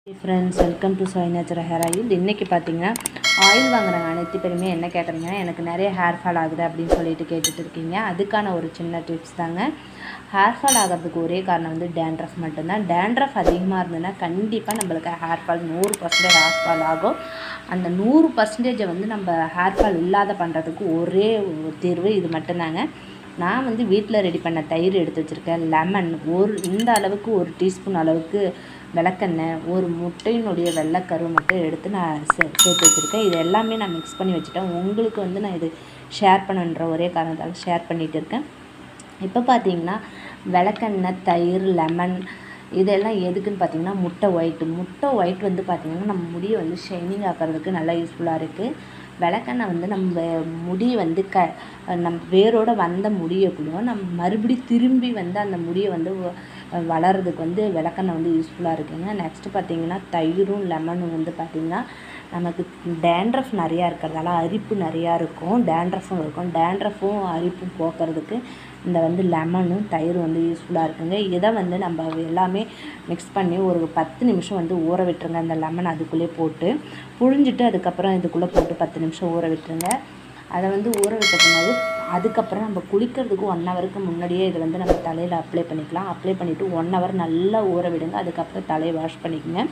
friends welcome to Sai natural hair oil இன்றைக்கி பார்த்தீங்கன்னா oil வாங்குறாங்க அனைத்து பேருமே என்ன கேட்குறீங்கன்னா எனக்கு நிறைய ஹேர் ஃபால் ஆகுது அப்படின்னு சொல்லிட்டு கேட்டுட்டு இருக்கீங்க அதுக்கான ஒரு சின்ன டிப்ஸ் தாங்க ஹேர் ஃபால் ஆகிறதுக்கு ஒரே காரணம் வந்து டேண்ட்ரஃப் மட்டும்தான் டேண்ட்ரஃப் அதிகமாக இருந்ததுன்னா கண்டிப்பாக நம்மளுக்கு ஹேர் ஃபால் நூறு பர்சன்டேஜ் ஹேர் ஃபால் ஆகும் அந்த நூறு பர்சன்டேஜை வந்து நம்ம ஹேர் ஃபால் இல்லாத பண்ணுறதுக்கு ஒரே ஒரு தீர்வு இது மட்டும்தாங்க நான் வந்து வீட்டில் ரெடி பண்ண தயிர் எடுத்து வச்சுருக்கேன் லெமன் ஒரு இந்த அளவுக்கு ஒரு டீஸ்பூன் அளவுக்கு விளக்கெண்ணெய் ஒரு முட்டையினுடைய வெள்ளைக்கரு மட்டும் எடுத்து நான் சே சேர்த்து வச்சுருக்கேன் இது எல்லாமே நான் மிக்ஸ் பண்ணி வச்சுட்டேன் உங்களுக்கு வந்து நான் இது ஷேர் பண்ணுன்ற ஒரே காரணத்தால் ஷேர் பண்ணிகிட்டு இருக்கேன் இப்போ பார்த்தீங்கன்னா விளக்கெண்ணெய் தயிர் லெமன் இதெல்லாம் எதுக்குன்னு பார்த்தீங்கன்னா முட்டை ஒயிட் முட்டை ஒயிட் வந்து பார்த்திங்கன்னா நம்ம முடியை வந்து ஷைனிங் ஆக்கிறதுக்கு நல்லா யூஸ்ஃபுல்லாக இருக்குது விளக்கெண்ணெய் வந்து நம்ம முடி வந்து க நம் வேரோட வந்த முடியை கூட நம்ம மறுபடியும் திரும்பி வந்து அந்த முடியை வந்து வ- வளர்றதுக்கு வந்து விளக்கெண்ணெய் வந்து யூஸ்ஃபுல்லாக இருக்குங்க நெக்ஸ்ட்டு பார்த்தீங்கன்னா தயிரும் லெமனும் வந்து பார்த்திங்கன்னா நமக்கு டேண்ட்ரஃப் நிறையா இருக்கிறதால அரிப்பு நிறையா இருக்கும் டேண்ட்ரஃபும் இருக்கும் டேண்ட்ரஃபும் அரிப்பும் போக்குறதுக்கு இந்த வந்து லெமனும் தயிரும் வந்து யூஸ்ஃபுல்லாக இருக்குங்க இதை வந்து நம்ம எல்லாமே மிக்ஸ் பண்ணி ஒரு பத்து நிமிஷம் வந்து ஊற விட்டுருங்க அந்த லெமன் அதுக்குள்ளே போட்டு புழிஞ்சிட்டு அதுக்கப்புறம் இதுக்குள்ளே போட்டு பத்து நிமிஷம் ஊற விட்டுருங்க அதை வந்து ஊற விட்ட பின்னாடி அதுக்கப்புறம் நம்ம குளிக்கிறதுக்கு ஒன் ஹவருக்கு முன்னாடியே இதை வந்து நம்ம தலையில் அப்ளை பண்ணிக்கலாம் அப்ளை பண்ணிவிட்டு ஒன் ஹவர் நல்லா ஊற விடுங்க அதுக்கப்புறம் தலையை வாஷ் பண்ணிக்கோங்க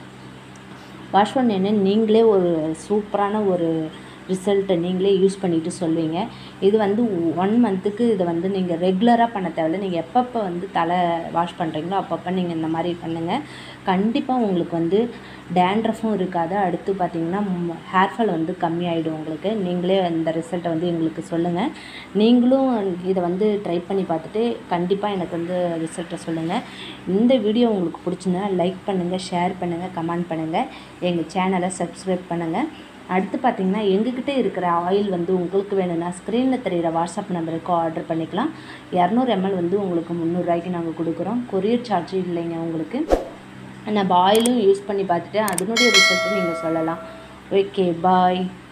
வாஷ் பண்ணேன்னு நீங்களே ஒரு சூப்பரான ஒரு ரிசல்ட்டை நீங்களே யூஸ் பண்ணிட்டு சொல்வீங்க இது வந்து ஒன் மந்த்துக்கு இதை வந்து நீங்கள் ரெகுலராக பண்ண தேவையில்ல நீங்கள் எப்பப்போ வந்து தலை வாஷ் பண்ணுறீங்களோ அப்பப்போ நீங்கள் இந்த மாதிரி பண்ணுங்கள் கண்டிப்பாக உங்களுக்கு வந்து டேண்ட்ரஃபும் இருக்காது அடுத்து பார்த்தீங்கன்னா ஹேர் ஃபால் வந்து கம்மியாயிடும் உங்களுக்கு நீங்களே இந்த ரிசல்ட்டை வந்து எங்களுக்கு சொல்லுங்கள் நீங்களும் இதை வந்து ட்ரை பண்ணி பார்த்துட்டு கண்டிப்பாக எனக்கு வந்து ரிசல்ட்டை சொல்லுங்கள் இந்த வீடியோ உங்களுக்கு பிடிச்சிருந்தா லைக் பண்ணுங்கள் ஷேர் பண்ணுங்கள் கமெண்ட் பண்ணுங்கள் எங்கள் சேனலை சப்ஸ்கிரைப் பண்ணுங்கள் அடுத்து பார்த்தீங்கன்னா எங்ககிட்ட இருக்கிற ஆயில் வந்து உங்களுக்கு வேணும்னா ஸ்க்ரீனில் தெரிகிற வாட்ஸ்அப் நம்பருக்கு ஆர்டர் பண்ணிக்கலாம் இரநூறு எம்எல் வந்து உங்களுக்கு முந்நூறுரூவாய்க்கு நாங்கள் கொடுக்குறோம் கொரியர் சார்ஜ் இல்லைங்க உங்களுக்கு நம்ம ஆயிலும் யூஸ் பண்ணி பார்த்துட்டு அதனுடைய ரிசல்ட்டு நீங்கள் சொல்லலாம் ஓகே பாய்